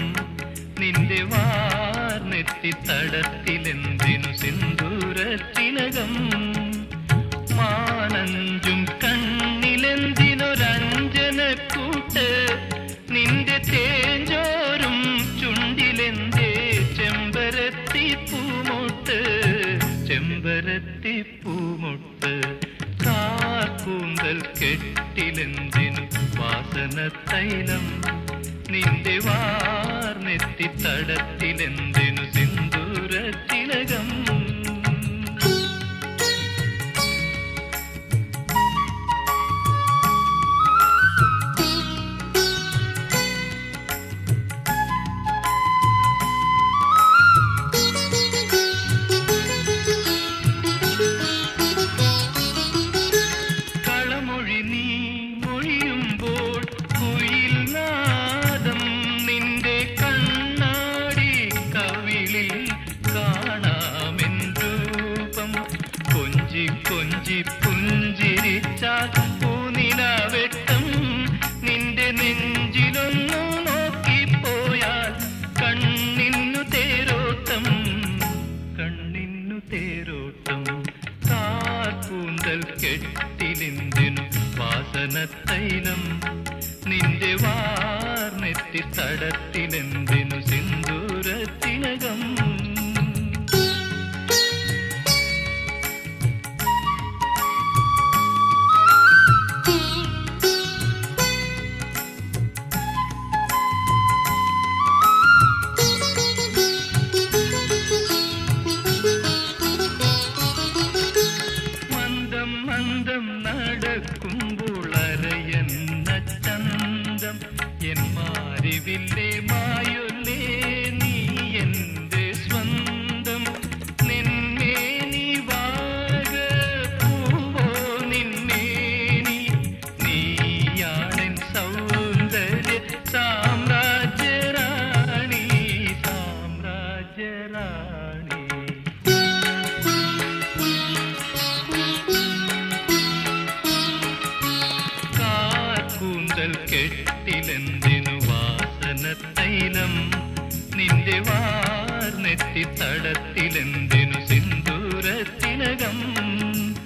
നിന്റെ വാർന്നെത്തി തടത്തിലെന്തിനു സിന്ദൂരത്തിലകം മാനഞ്ചും കണ്ണിലെന്തിനൊരഞ്ജനക്കൂട്ട് നിന്റെ തേജോരും ചുണ്ടിലെന്തേ ചെമ്പരത്തി പൂമൊട്ട് ചെമ്പരത്തി പൂമൊട്ട് കാർക്കൂന്തൽ കെട്ടിലെന്തിനു വാസന തൈലം നിന്റെ വാർന്നെത്തി തടത്തിലെന്തിനു സിന്ദൂരത്തിലകം കളമൊഴി നീ മൊഴിയുമ്പോൾ കുയിൽ നാദം നിന്റെ കണ്ണാടി കവിളിൽ കാണാമെൻ രൂപം കൊഞ്ചി കൊഞ്ചി പുഞ്ചിരിച്ചാൽ പൂനിലാവെട്ടം നിന്റെ നെഞ്ചിലൊന്നു നോക്കിപ്പോയാൽ കണ്ണിന്നു തേരോട്ടം കണ്ണിന്നു തേരോട്ടം കാർക്കൂന്തൽ കെട്ടിലെന്തിനു വാസന തൈലം നിന്റെ വാർന്നെത്തി തടത്തിലെന്തിനു സിന്ദൂരത്തിനകം മന്ദം മന്ദം നടക്കുമ്പോൾ അരയെന്ന ചന്തം എൻ മാരിവില്ലേ മായൊല്ലേ നീ എന്റെ സ്വന്തം നിന്നെ നീ വാഴ പൂവോ നിന്നെ നീ നീയാണെൻ സൗന്ദര്യ സാമ്രാജ്യറാണി സാമ്രാജ്യറാണി കാർക്കൂന്തൽ കെട്ടിലെന്തിനു വാസന തൈലം നിന്റെ വാർന്നെത്തി തടത്തിലെന്തിനു സിന്ദൂരത്തിലകം